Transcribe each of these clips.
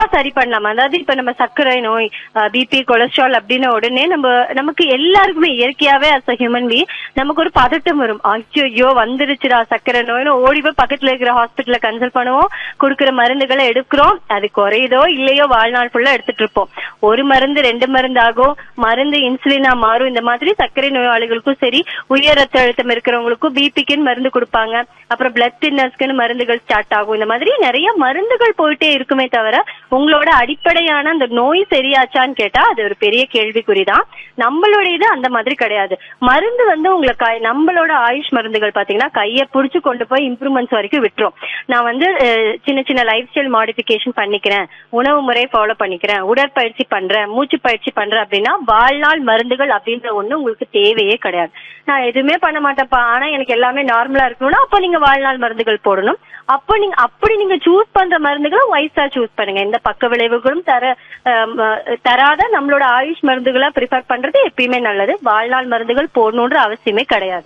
சரி பண்ணலாம் அதாவது இப்ப நம்ம சர்க்கரை நோய் பிபி கொலஸ்ட்ரால் அப்படின்னு உடனே நம்ம நமக்கு எல்லாருக்குமே இயற்கையாவே அஸ் அ ஹியூமன் பீ நமக்கு ஒரு பதட்டம் வரும் ஐயோ வந்துருச்சுடா சர்க்கரை நோய்னு ஓடி போய் பக்கத்துல இருக்கிற ஹாஸ்பிட்டல்ல கன்சல்ட் பண்ணுவோம் கொடுக்கிற மருந்துகளை எடுக்கிறோம் அது குறையுதோ இல்லையோ வாழ்நாள் ஃபுல்லா எடுத்துட்டு இருப்போம் ஒரு மருந்து ரெண்டு மருந்து ஆகும் மருந்து இன்சுலினா மாறும் இந்த மாதிரி சர்க்கரை நோயாளிகளுக்கும் சரி உயர் ரத்த அழுத்தம் இருக்கிறவங்களுக்கும் பிபிக்குன்னு மருந்து கொடுப்பாங்க அப்புறம் பிளட் தின்னர்ஸ்க்குன்னு மருந்துகள் ஸ்டார்ட் ஆகும் இந்த மாதிரி நிறைய மருந்துகள் போயிட்டே இருக்குமே தவிர உங்களோட அடிப்படையான அந்த நோய் சரியாச்சான்னு கேட்டா அது ஒரு பெரிய கேள்விக்குறிதான் நம்மளோட இது அந்த மாதிரி கிடையாது மருந்து வந்து உங்களை கை- நம்மளோட ஆயுஷ் மருந்துகள் பாத்தீங்கன்னா கையை புடிச்சு கொண்டு போய் இம்ப்ரூவ்மெண்ட்ஸ் வரைக்கும் விட்டுரும் நான் வந்து அஹ், சின்ன சின்ன லைஃப் ஸ்டைல் மாடிஃபிகேஷன் பண்ணிக்கிறேன் உணவு முறை ஃபாலோ பண்ணிக்கிறேன் உடற்பயிற்சி பண்றேன் மூச்சு பயிற்சி பண்றேன் அப்படின்னா வாழ்நாள் மருந்துகள் அப்படின்ற ஒண்ணு உங்களுக்கு தேவையே கிடையாது நான் எதுவுமே பண்ண மாட்டேன்ப்பா ஆனா எனக்கு எல்லாமே நார்மலா இருக்கணும்னா அப்ப நீங்க வாழ்நாள் மருந்துகள் போடணும் அப்ப நீங்க அப்படி நீங்க சூஸ் பண்ற மருந்துகளை வைஸா சூஸ் பண்ணுங்க எந்த பக்க விளைவுகளும் தர அஹ், ம- தராத நம்மளோட ஆயுஷ் மருந்துகளை ப்ரிஃபர் பண்றது எப்பயுமே நல்லது வாழ்நாள் மருந்துகள் போடணுன்ற அவசியமே கிடையாது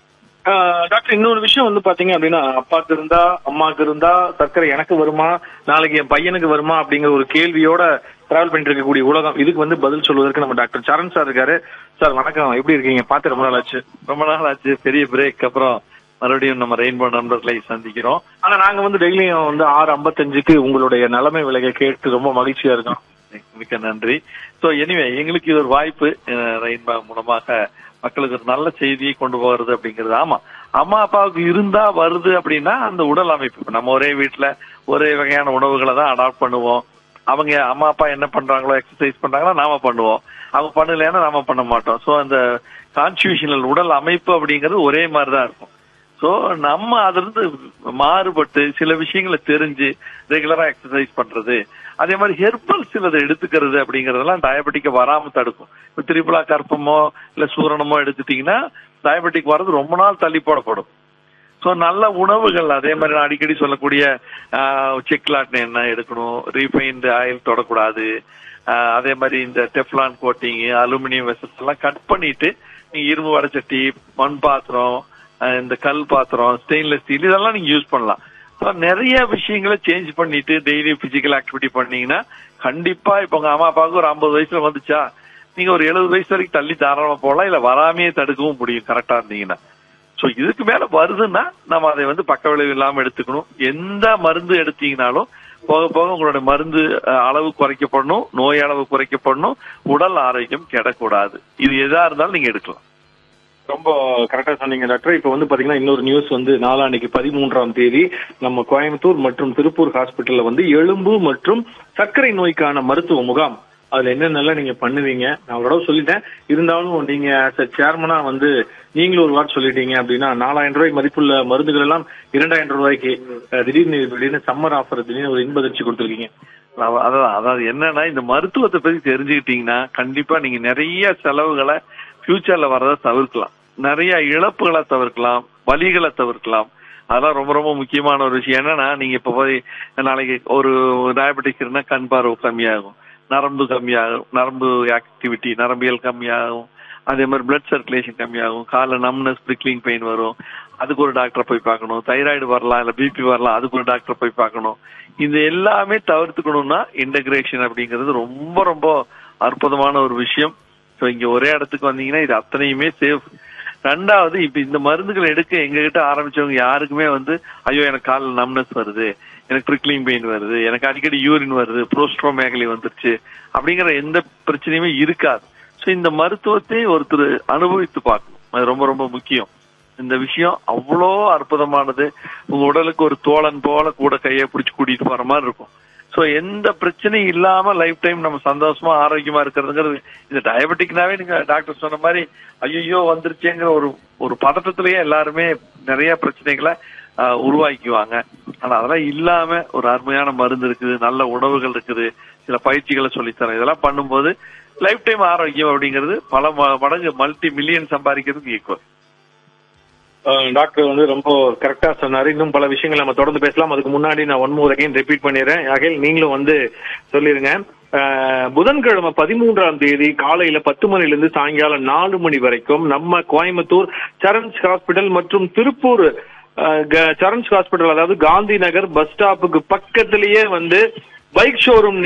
ஆஹ் டாக்டர் இன்னொரு விஷயம் வந்து பாத்தீங்க அப்படின்னா அப்பாக்கு இருந்தா அம்மாக்கு இருந்தா சர்க்கரை எனக்கு வருமா நாளைக்கு என் பையனுக்கு வருமா அப்படிங்கிற ஒரு கேள்வியோட டிராவல் பண்ணிட்டு இருக்கக்கூடிய உலகம் இதுக்கு வந்து பதில் சொல்வதற்கு நம்ம டாக்டர் சரண் சார் இருக்காரு சார் வணக்கம் எப்படி இருக்கீங்க பார்த்து ரொம்ப நாள் ஆச்சு ரொம்ப நாள் ஆச்சு பெரிய பிரேக் அப்புறம் மறுபடியும் நம்ம ரெயின்போ நண்பர்களை சந்திக்கிறோம் ஆனா நாங்க வந்து டெய்லியும் வந்து ஆறு ஐம்பத்தஞ்சுக்கு உங்களுடைய நிலைமை விலையை கேட்டு ரொம்ப மகிழ்ச்சியா இருக்கோம் மிக்க நன்றி சோ எனிவே எங்களுக்கு இது ஒரு வாய்ப்பு அஹ், ரெயின்போ மூலமாக மக்களுக்கு ஒரு நல்ல செய்தியை கொண்டு போகிறது அப்படிங்கிறது ஆமா அம்மா அப்பாவுக்கு இருந்தா வருது அப்படின்னா அந்த உடல் அமைப்பு இப்ப நம்ம ஒரே வீட்டுல ஒரே வகையான உணவுகளை தான் அடாப்ட் பண்ணுவோம் அவங்க அம்மா அப்பா என்ன பண்றாங்களோ எக்ஸசைஸ் பண்றாங்களோ நாம பண்ணுவோம் அவங்க பண்ணலைன்னா நாம பண்ண மாட்டோம் சோ அந்த கான்ஸ்டியூஷனல் உடல் அமைப்பு அப்படிங்கிறது ஒரே மாதிரி தான் இருக்கும் சோ நம்ம அதுல இருந்து மாறுபட்டு சில விஷயங்களை தெரிஞ்சு ரெகுலரா எக்ஸசைஸ் பண்றது அதே மாதிரி ஹெர்பல் சிலதை எடுத்துக்கிறது அப்படிங்கறதெல்லாம் டயபெட்டிக்க வராம தடுக்கும் இப்ப திரிபுலா கற்பமோ இல்ல சூரணமோ எடுத்துட்டீங்கன்னா டயபெட்டிக் வர்றது ரொம்ப நாள் தள்ளி போடப்படும் சோ நல்ல உணவுகள் அதே மாதிரி நான் அடிக்கடி சொல்லக்கூடிய செக்லாட் எண்ணெய் எடுக்கணும் ரீஃபைன்டு ஆயில் தொடக்கூடாது ஆஹ் அதே மாதிரி இந்த டெஃப்லான் கோட்டிங் அலுமினியம் வெசல்ஸ் எல்லாம் கட் பண்ணிட்டு நீங்க இரும்பு வடச்சட்டி மண் பாத்திரம் ஆஹ் இந்த கல் பாத்திரம் ஸ்டெயின்லெஸ் ஸ்டீல் இதெல்லாம் நீங்க யூஸ் பண்ணலாம் So, நிறைய விஷயங்களை சேஞ்ச் பண்ணிட்டு டெய்லி பிசிக்கல் ஆக்டிவிட்டி பண்ணீங்கன்னா கண்டிப்பா இப்ப உங்க அம்மா அப்பாவுக்கு ஒரு ஐம்பது வயசுல வந்துச்சா நீங்க ஒரு எழுபது வயசு வரைக்கும் தள்ளி தாராளமா போகலாம் இல்ல வராமையே தடுக்கவும் முடியும் கரெக்டா இருந்தீங்கன்னா சோ இதுக்கு மேல வருதுன்னா நம்ம அதை வந்து பக்க விளைவு இல்லாம எடுத்துக்கணும் எந்த மருந்து எடுத்தீங்கனாலும் போக போக உங்களோட மருந்து அஹ், அளவு குறைக்கப்படணும் நோய் அளவு குறைக்கப்படணும் உடல் ஆரோக்கியம் கெடக்கூடாது இது எதா இருந்தாலும் நீங்க எடுக்கலாம் ரொம்ப கரெக்டா சொன்னீங்க டாக்டர் இப்ப வந்து பாத்தீங்கன்னா இன்னொரு நியூஸ் வந்து நாளான்னைக்கு பதிமூன்றாம் தேதி நம்ம கோயம்புத்தூர் மற்றும் திருப்பூர் ஹாஸ்பிட்டல்ல வந்து எலும்பு மற்றும் சர்க்கரை நோய்க்கான மருத்துவ முகாம் அதுல என்னென்னலாம் நீங்க பண்ணுவீங்க நான் ஒரு தடவை சொல்லிட்டேன் இருந்தாலும் நீங்க as a சேர்மனா வந்து நீங்களும் ஒரு வார்த்தை சொல்லிட்டீங்க அப்படின்னா நாலாயிரம் ரூபாய் மதிப்புள்ள மருந்துகள் எல்லாம் இரண்டாயிரம் ரூபாய்க்கு அஹ், திடீர்னு திடீர்னு சம்மர் ஆஃபர் திடீர்னு ஒரு இன்பதிர்ச்சி கொடுத்துருக்கீங்க அவ- அதான் அதாவது என்னன்னா இந்த மருத்துவத்தை பத்தி தெரிஞ்சுக்கிட்டீங்கன்னா கண்டிப்பா நீங்க நிறைய செலவுகளை ஃபியூச்சர்ல வரதை தவிர்க்கலாம் நிறைய இழப்புகளை தவிர்க்கலாம் வலிகளை தவிர்க்கலாம் அதெல்லாம் ரொம்ப ரொம்ப முக்கியமான ஒரு விஷயம் என்னன்னா நீங்க இப்ப போய் நாளைக்கு ஒரு டயபெட்டிஸ் இருந்தா கண் பார்வை கம்மியாகும் நரம்பு கம்மியாகும் நரம்பு ஆக்டிவிட்டி நரம்பியல் கம்மியாகும் அதே மாதிரி பிளட் சர்க்குலேஷன் கம்மியாகும் கால நம்னஸ் பிரிக்லிங் பெயின் வரும் அதுக்கு ஒரு டாக்டரை போய் பார்க்கணும் தைராய்டு வரலாம் இல்ல பிபி வரலாம் அதுக்கு ஒரு டாக்டரை போய் பார்க்கணும் இது எல்லாமே தவிர்த்துக்கணும்னா இன்டகிரேஷன் அப்படிங்கிறது ரொம்ப ரொம்ப அற்புதமான ஒரு விஷயம் ஸோ இங்க ஒரே இடத்துக்கு வந்தீங்கன்னா இது அத்தனையுமே சேஃப் ரெண்டாவது இப்ப இந்த மருந்துகளை எடுக்க எங்க கிட்ட ஆரம்பிச்சவங்க யாருக்குமே வந்து ஐயோ எனக்கு காலில் நம்னஸ் வருது எனக்கு ப்ரிக்லிங் பெயின் வருது எனக்கு அடிக்கடி யூரின் வருது ப்ரோஸ்ட்ரோமேகலி வந்துருச்சு அப்படிங்கிற எந்த பிரச்சனையுமே இருக்காது ஸோ இந்த மருத்துவத்தை ஒருத்தர் அனுபவித்து பார்க்கணும் அது ரொம்ப ரொம்ப முக்கியம் இந்த விஷயம் அவ்வளோ அற்புதமானது உங்க உடலுக்கு ஒரு தோழன் போல கூட கையை பிடிச்சு கூட்டிட்டு போற மாதிரி இருக்கும் சோ எந்த பிரச்சனையும் இல்லாம லைஃப் டைம் நம்ம சந்தோஷமா ஆரோக்கியமா இருக்கிறதுங்கிறது இந்த டயபெட்டிக்னாவே நீங்க டாக்டர் சொன்ன மாதிரி ஐயோ வந்துருச்சேங்கிற ஒரு ஒரு பதட்டத்திலேயே எல்லாருமே நிறைய பிரச்சனைகளை ஆஹ், உருவாக்கிக்குவாங்க ஆனா அதெல்லாம் இல்லாம ஒரு அருமையான மருந்து இருக்குது நல்ல உணவுகள் இருக்குது சில பயிற்சிகளை சொல்லித்தரேன் இதெல்லாம் பண்ணும்போது லைஃப் டைம் ஆரோக்கியம் அப்படிங்கிறது பல ம- மடங்கு மல்டி மில்லியன் சம்பாதிக்கிறதுக்கு ஈக்குவல் அஹ் டாக்டர் வந்து ரொம்ப கரெக்டா சொன்னாரு இன்னும் பல விஷயங்கள் நம்ம தொடர்ந்து பேசலாம் அதுக்கு முன்னாடி நான் ஒன் மூர் அகைன் ரிப்பீட் பண்ணிடுறேன் அகைல் நீங்களும் வந்து சொல்லிருங்க அஹ் புதன்கிழமை பதிமூன்றாம் தேதி காலையில பத்து மணில இருந்து சாயங்காலம் நாலு மணி வரைக்கும் நம்ம கோயம்புத்தூர் சரண்ஸ் ஹாஸ்பிட்டல் மற்றும் திருப்பூர் அஹ், க- சரண்ஸ் ஹாஸ்பிட்டல் அதாவது காந்தி நகர் பஸ் ஸ்டாப்புக்கு பக்கத்திலேயே வந்து பைக் ஷோரூம்